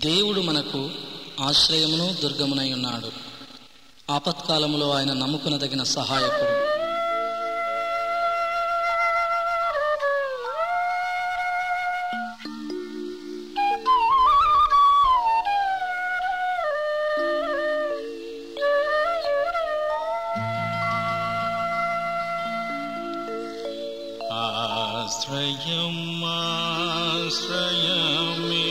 దేవుడు మనకు ఆశ్రయమును దుర్గమునై ఉన్నాడు ఆపత్కాలములో ఆయన నమ్ముకునదగిన సహాయకుడు ఆశ్రయం ఆశ్రయమే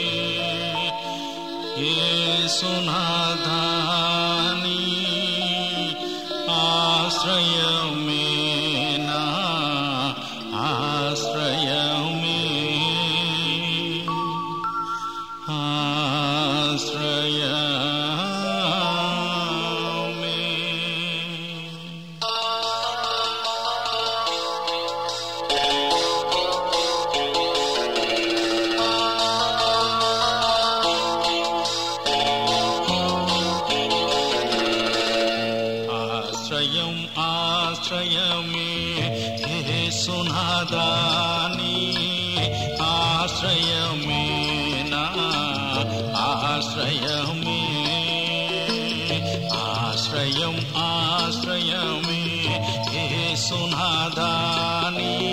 యేసునాథాని ఆశ్రయమే నా ఆశ్రయమే ఆశ్రయమే ఆశ్రయం ఆశ్రయమే హే సునాదాని ఆశ్రయమే నా ఆశ్రయమే ఆశ్రయం ఆశ్రయమే హే సునాదాని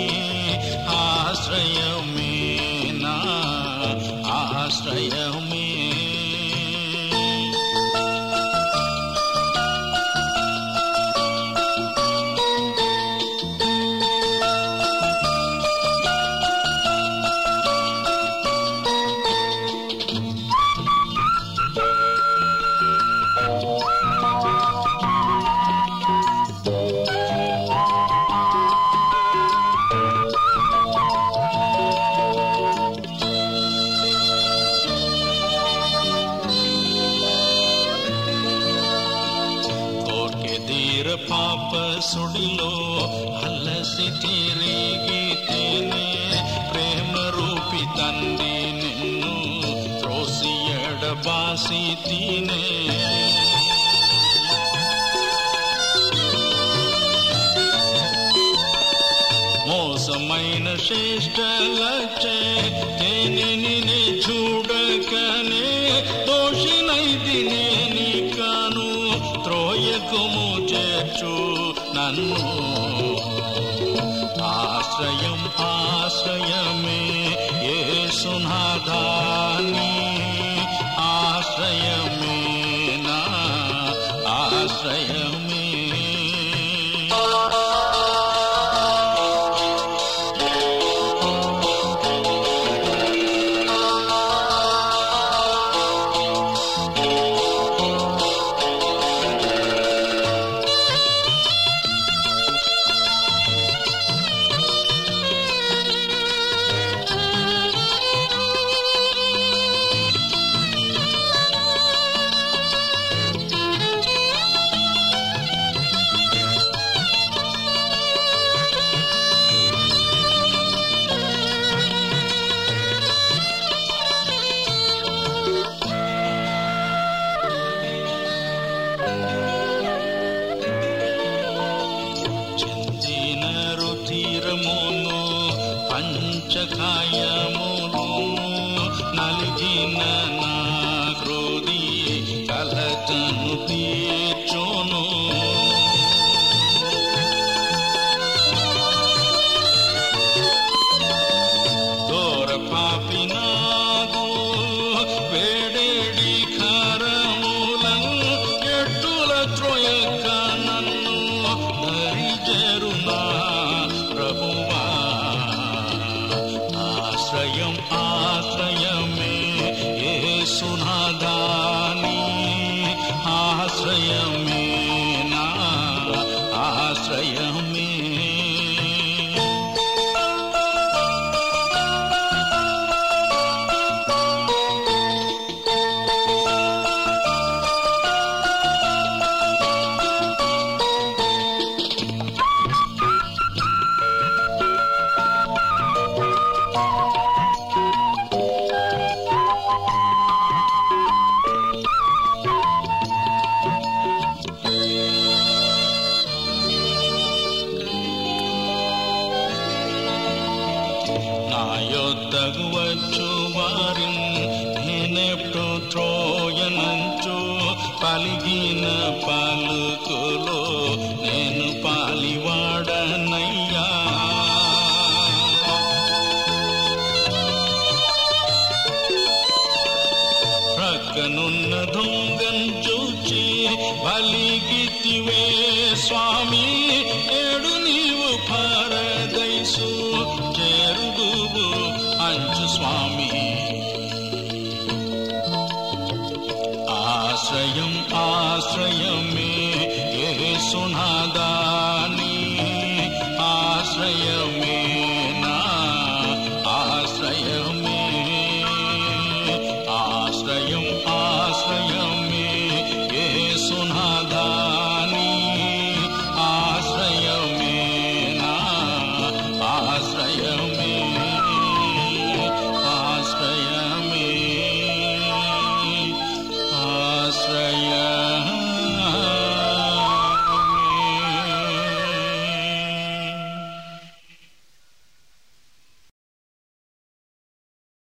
ఆశ్రయమే నా ఆశ్రయమే కోర్కెదీర పాప సుడిలో అలసి తిరిగితేనే ప్రేమ రూపి తండ్రి నిన్ను త్రోసి ఎడబాసి తినే మోసమైన శ్రేష్ట లక్షే దేనిని చూడకనే దోషినైతి నేని కాను త్రోయకుము చేర్చు నన్ను ఆశ్రయం ఆశ్రయమే ఏ సునాదాని ఆశ్రయమే నా ఆశ్రయమే చెందిన రుధిరమును పంచకాయమును నలిగిన నా హృది కలతను తీర్చును దూర పాపినాగు వేడేడి ఖరములం ఎట్టుల త్రోయక నన్ను ధరిజరునా ప్రభువా ఆశ్రయం ఆశ్రయమే ఏ సునాదాని ఆశ్రయమే నా ఆశ్రయమే నా యొద్దకు వచ్చు వారిన్ నేనెప్పుడు త్రోయనంచో పలిగిన పలుకులో నేను పాలివాడనయ్యా ప్రక్కనున్న దొంగను చూచి బలిగితివే